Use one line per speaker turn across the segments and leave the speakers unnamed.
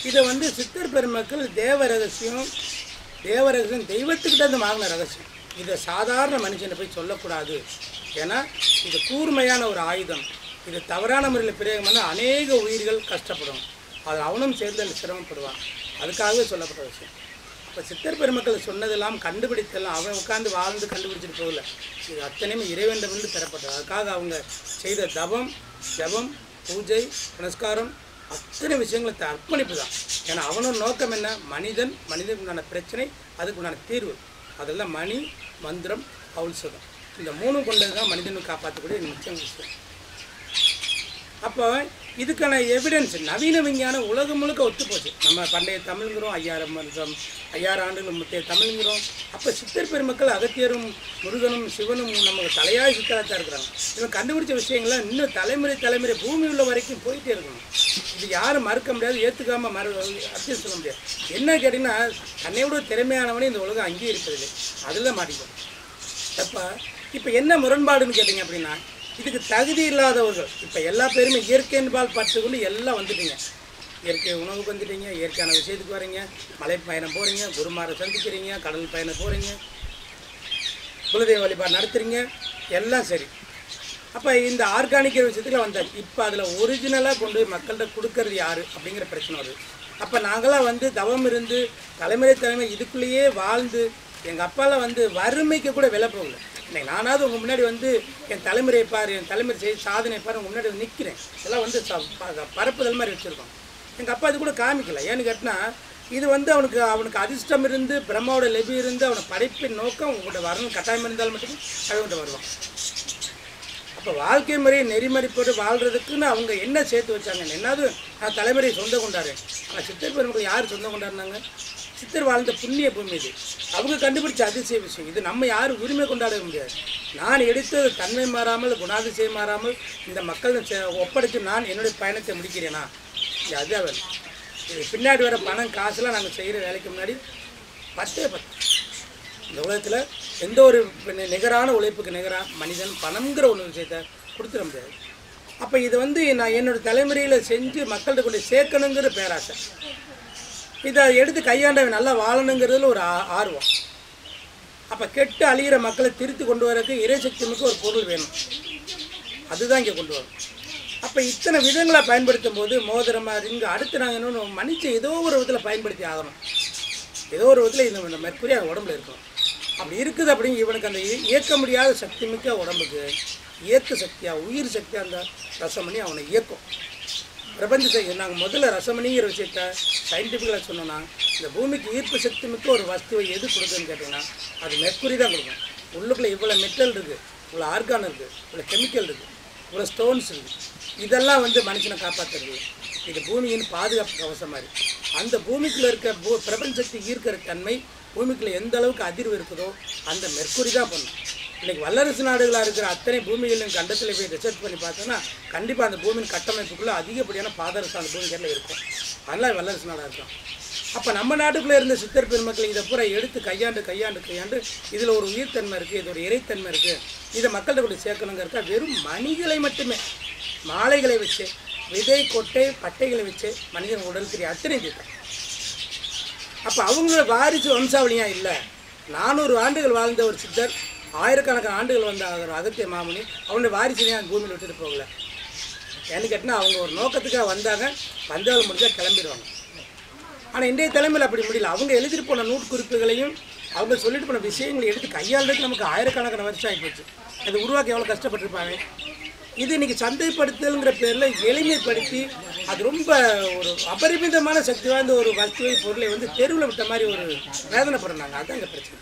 இதை வந்து சித்தர் பெருமக்கள் தேவ ரகசியம் தேவ ரகசியம் தெய்வத்துக்கிட்ட இருந்து வாங்கின ரகசியம் இதை சாதாரண மனுஷனை போய் சொல்லக்கூடாது ஏன்னா இது கூர்மையான ஒரு ஆயுதம் இது தவறான முறையில் பிரயோகம் பண்ணால் அநேக உயிர்கள் கஷ்டப்படும் அது அவனும் சேர்ந்து அதில் சிரமப்படுவான் அதுக்காகவே சொல்லப்பட்ட விஷயம் இப்போ சித்தர் பெருமக்கள் சொன்னதெல்லாம் கண்டுபிடித்தெல்லாம் அவன் உட்காந்து வாழ்ந்து கண்டுபிடிச்சிட்டு போகல இது அத்தனையுமே இறைவனிடமிருந்து பெறப்பட்டது அதுக்காக அவங்க செய்த தவம் ஜபம் பூஜை புனஸ்காரம் அத்தனை விஷயங்களை த- அர்ப்பணிப்பு தான் ஏன்னா அவனோட நோக்கம் என்ன மனிதன் மனிதனுக்கு உண்டான பிரச்சனை அதுக்கு உண்டான தீர்வு அதெல்லாம் மணி மந்திரம் ஔஷதம் இந்த மூணும் கொண்டது தான் மனிதனை காப்பாற்றக்கூடிய முக்கிய விஷயம் அப்போ இதுக்கான எவிடன்ஸ் நவீன விஞ்ஞானம் உலகம் முழுக்க ஒத்து போச்சு நம்ம பண்டைய தமிழ்ங்கிறோம் ஐயாயிரம் வருஷம் ஐயாயிரம் ஆண்டுகள் முத்தைய தமிழ்ங்கிறோம் அப்போ சித்தர் பெருமக்கள் அகத்தியரும் முருகனும் சிவனும் நமக்கு தலையாய சித்தராக இருக்கிறாங்க இவன் கண்டுபிடிச்ச விஷயங்கள்லாம் இன்னும் தலைமுறை தலைமுறை பூமி உள்ள வரைக்கும் போயிட்டே இருக்கணும் இது யாரும் மறுக்க முடியாது ஏற்றுக்காம மறு அர்த்தம் சொல்ல முடியாது என்ன கேட்டிங்கன்னா தன்னை விட திறமையானவனே இந்த உலகம் அங்கீகரிப்பதில்லை அதில் மாட்டிக்கும் அப்போ இப்போ என்ன முரண்பாடுன்னு கேட்டிங்க அப்படின்னா இதுக்கு தகுதி இல்லாதவர்கள் இப்போ எல்லா பேருமே இயற்கையின் பால் பட்டுக்கொண்டு எல்லாம் வந்துட்டீங்க இயற்கை உணவுக்கு வந்துட்டீங்க இயற்கையான விஷயத்துக்கு வரீங்க மலை பயணம் போகிறீங்க குருமாரை சந்திக்கிறீங்க கடல் பயணம் போகிறீங்க குலதெய்வ வழிபாடு நடத்துறீங்க எல்லாம் சரி அப்போ இந்த ஆர்கானிக் விஷயத்தில் வந்தாச்சு இப்போ அதில் ஒரிஜினலாக கொண்டு போய் மக்கள்கிட்ட கொடுக்கறது யார் அப்படிங்கிற பிரச்சனை வருது அப்போ நாங்களாம் வந்து தவம் இருந்து தலைமுறை தலைமை இதுக்குள்ளேயே வாழ்ந்து எங்கள் அப்பாலாம் வந்து வறுமைக்கு கூட விலை போகல இன்னைக்கு நானாவது உங்கள் முன்னாடி வந்து என் தலைமுறையை பாரு என் தலைமுறை செய்ய சாதனை பாரு உங்கள் முன்னாடி வந்து நிற்கிறேன் இதெல்லாம் வந்து ச- ப- பரப்புதல் மாதிரி வச்சுருக்கோம் எங்கள் அப்பா இது கூட காமிக்கல ஏன்னு கேட்டினா இது வந்து அவனுக்கு அவனுக்கு அதிர்ஷ்டம் இருந்து பிரம்மாவோட லெபி இருந்து அவனை படைப்பின் நோக்கம் உங்கள்கிட்ட வரணும் கட்டாயம் இருந்தால் மட்டும் அவன்கிட்ட வருவான் அப்போ வாழ்க்கை முறையை நெறிமறி போட்டு வாழ்கிறதுக்குன்னு அவங்க என்ன சேர்த்து வச்சாங்க என்னது நான் தலைமுறை சொந்தம் கொண்டாரு ஆனால் சித்தர் பெருமக்கள் யார் சொந்தம் கொண்டாடினாங்க சித்தர் வாழ்ந்த புண்ணிய பூமி இது அவங்க கண்டுபிடிச்ச அதிசய விஷயம் இது நம்ம யாரும் உரிமை கொண்டாட முடியாது நான் எடுத்தது தன்மை மாறாமல் குணாதிசயம் மாறாமல் இந்த மக்கள் செ- ஒப்படைத்து நான் என்னுடைய பயணத்தை முடிக்கிறேனா இது அதுதான் வேணும் இது பின்னாடி வர பணம் காசுலாம் நாங்கள் செய்கிற வேலைக்கு முன்னாடி பத்தே பத்து இந்த உலகத்தில் எந்த ஒரு நி- நிகரான உழைப்புக்கு நிகராக மனிதன் பணம்ங்கிற ஒரு விஷயத்த கொடுத்துட முடியாது அப்போ இது வந்து நான் என்னோட தலைமுறையில் செஞ்சு மக்கள்கிட்ட கொண்டு போய் சேர்க்கணுங்கிற பேராசை இதை எடுத்து கையாண்டவன் நல்லா வாழணுங்கிறதுல ஒரு ஆ- ஆர்வம் அப்போ கெட்டு அழியிற மக்களை திருத்தி கொண்டு வரதுக்கு இறைசக்திமுக்கு ஒரு பொருள் வேணும் அதுதான் இங்கே கொண்டு வரும் அப்போ இத்தனை விதங்களை பயன்படுத்தும் போது மோதிரமாக ரிங்கு அடுத்து நாங்கள் இன்னொன்று மனுஷன் ஏதோ ஒரு விதத்தில் பயன்படுத்தி ஆகணும் ஏதோ ஒரு விதத்தில் இந்த இந்த மெர்க்குரி அவன் உடம்புல இருக்கும் அப்படி இருக்குது அப்படின்னு இவனுக்கு அந்த இய- இயக்க முடியாத சக்தி மிக்க உடம்புக்கு இயக்க சக்தியாக உயிர் சக்தியாக அந்த ரசமணி அவனை இயக்கும் பிரபஞ்ச சக்தி நாங்கள் முதல்ல ரசமணிங்கிற விஷயத்த சயின்டிஃபிக்கலாக சொன்னோன்னா இந்த பூமிக்கு ஈர்ப்பு சக்தி மிக்க ஒரு வஸ்துவை எது கொடுக்குன்னு கேட்டிங்கன்னா அது மெர்க்குரி தான் கொடுக்கும் உள்ளுக்குள்ளே இவ்வளோ மெட்டல் இருக்குது இவ்வளோ ஆர்கான் இருக்குது இவ்வளோ கெமிக்கல் இருக்குது இவ்வளோ ஸ்டோன்ஸ் இருக்குது இதெல்லாம் வந்து மனுஷனை காப்பாற்றுறது இது பூமியின் பாதுகாப்பு கவசம் மாதிரி அந்த பூமிக்குள்ளே இருக்க பூ பிரபஞ்சத்தை ஈர்க்கிற தன்மை பூமிக்குள்ளே எந்த அளவுக்கு அதிர்வு இருக்குதோ அந்த மெர்க்குரி தான் பண்ணும் இன்னைக்கு வல்லரசு நாடுகளாக இருக்கிற அத்தனை பூமிகளின் கண்டத்தில் போய் ரிசர்ச் பண்ணி பார்த்தோன்னா கண்டிப்பாக அந்த பூமியின் கட்டமைப்புக்குள்ளே அதிகப்படியான பாதரசம் அந்த பூமிகளில் இருக்கும் அதெல்லாம் வல்லரசு நாடாக இருக்கும் அப்போ நம்ம நாட்டுக்குள்ளே இருந்த சித்தர் பெருமக்கள் இதை பூரா எடுத்து கையாண்டு கையாண்டு கையாண்டு இதில் ஒரு உயிர்த்தன்மை இருக்குது இது ஒரு இறைத்தன்மை இருக்குது இதை மக்கள்கிட்ட கொண்டு சேர்க்கணுங்கிறக்கா வெறும் மணிகளை மட்டுமே மாலைகளை வச்சு விதை கொட்டை பட்டைகளை வச்சு மனிதன் உடல் தெரிய அத்தனை தீர்த்தம் அப்போ அவங்க வாரிசு வம்சாவளியாக இல்லை நானூறு ஆண்டுகள் வாழ்ந்த ஒரு சித்தர் ஆயிரக்கணக்கான ஆண்டுகள் வந்த ஒரு அகத்திய மாமுனி அவனுடைய வாரிசுனையும் பூமியில் விட்டுட்டு போகல ஏன்னு கேட்டினா அவங்க ஒரு நோக்கத்துக்காக வந்தாங்க வந்தாலும் முடிஞ்சால் கிளம்பிடுவாங்க ஆனால் இன்றைய தலைமையில் அப்படி முடியல அவங்க எழுதிட்டு போன நூற்குறிப்புகளையும் அவங்க சொல்லிட்டு போன விஷயங்களை எடுத்து கையாளுறதுக்கு நமக்கு ஆயிரக்கணக்கான வருஷம் ஆகிப்போச்சு அது உருவாக்க எவ்வளோ கஷ்டப்பட்டிருப்பாங்க இது இன்னைக்கு சந்தைப்படுத்தலுங்கிற பேரில் எளிமைப்படுத்தி அது ரொம்ப ஒரு அபரிமிதமான சக்தி வாய்ந்த ஒரு வஸ்துவை பொருளை வந்து தெருவில் விட்ட மாதிரி ஒரு வேதனைப்படுறாங்க அதுதான் இங்கே பிரச்சனை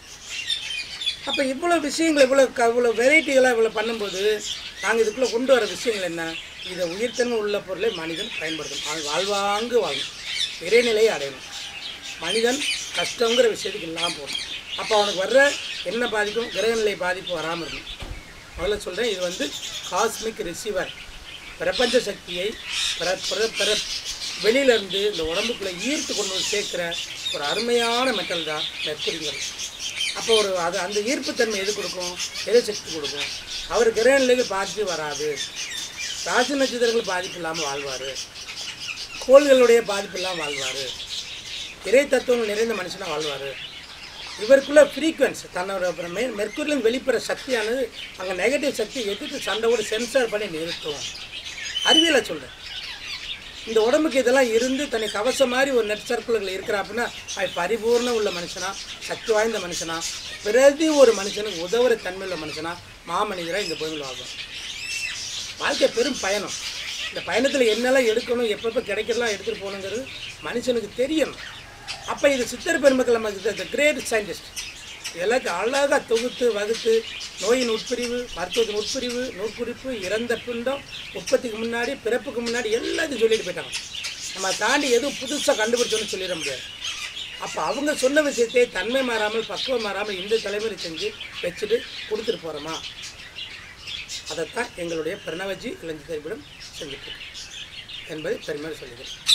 அப்போ இவ்வளோ விஷயங்கள் இவ்வளோ க இவ்வளோ வெரைட்டிகளாக இவ்வளோ பண்ணும்போது நாங்கள் இதுக்குள்ளே கொண்டு வர விஷயங்கள் என்ன இதை உயிர்த்தன்மை உள்ள பொருளை மனிதன் பயன்படுத்தணும் அவன் வாழ்வாங்கு வாழணும் இறைநிலையை அடையணும் மனிதன் கஷ்டங்கிற விஷயத்துக்கு இல்லாமல் போகணும் அப்போ அவனுக்கு வர்ற என்ன பாதிக்கும் கிரகநிலை பாதிப்பு வராமல் இருக்கணும் முதல்ல சொல்கிறேன் இது வந்து காஸ்மிக் ரிசீவர் பிரபஞ்ச சக்தியை பிற பிற பிற வெளியிலேருந்து இந்த உடம்புக்குள்ளே ஈர்த்து கொண்டு வந்து சேர்க்குற ஒரு அருமையான மெட்டல் தான் மெர்க்குரிங்கிறது அப்போ ஒரு அது அந்த ஈர்ப்புத்தன்மை எது கொடுக்கும் எது சக்தி கொடுக்கும் அவர் கிரகநிலைக்கு பாதிப்பு வராது ராசி நட்சத்திரங்கள் பாதிப்பு இல்லாமல் வாழ்வார் கோள்களுடைய பாதிப்பெல்லாம் வாழ்வார் இறை தத்துவங்கள் நிறைந்த மனுஷனாக வாழ்வார் இவருக்குள்ள ஃப்ரீக்வன்ஸ் தன்னோட அப்புறம் மெ மெர்க்குரியிலும் வெளிப்புற சக்தியானது அங்கே நெகட்டிவ் சக்தி எதிர்த்து சண்டையோடு சென்சார் பண்ணி நிறுத்தும் அறிவியலை சொல்கிறேன் இந்த உடம்புக்கு இதெல்லாம் இருந்து தன்னை கவசம் மாதிரி ஒரு நெட் சர்க்கிள்கள் இருக்கிறா அப்படின்னா அவன் பரிபூர்ண உள்ள மனுஷனா சக்தி வாய்ந்த மனுஷனா பிரதி ஒரு மனுஷனுக்கு உதவுற தன்மையுள்ள மனுஷனா மாமனிதராக இந்த பூமியில் ஆகும் வாழ்க்கை பெரும் பயணம் இந்த பயணத்தில் என்னெல்லாம் எடுக்கணும் எப்பப்போ கிடைக்கிறலாம் எடுத்துகிட்டு போகணுங்கிறது மனுஷனுக்கு தெரியணும் அப்போ இது சித்தர் பெருமக்கள் நமக்கு கிரேட் சயின்டிஸ்ட் எல்லாத்தையும் அழகாக தொகுத்து வகுத்து நோயின் உட்பிரிவு மருத்துவத்தின் உட்பிரிவு நூற்குறிப்பு இறந்த பிண்டம் உற்பத்திக்கு முன்னாடி பிறப்புக்கு முன்னாடி எல்லாத்தையும் சொல்லிட்டு போயிட்டாங்க நம்ம தாண்டி எதுவும் புதுசாக கண்டுபிடிச்சோன்னு சொல்லிட முடியாது அப்போ அவங்க சொன்ன விஷயத்தை தன்மை மாறாமல் பக்குவம் மாறாமல் இந்த தலைமுறை செஞ்சு வச்சுட்டு கொடுத்துட்டு போகிறோமா அதைத்தான் எங்களுடைய பிரணவஜி இளைஞர் திரைப்படம் செஞ்சுட்டு இருக்கு என்பதை பெருமையாக சொல்லுகிறேன்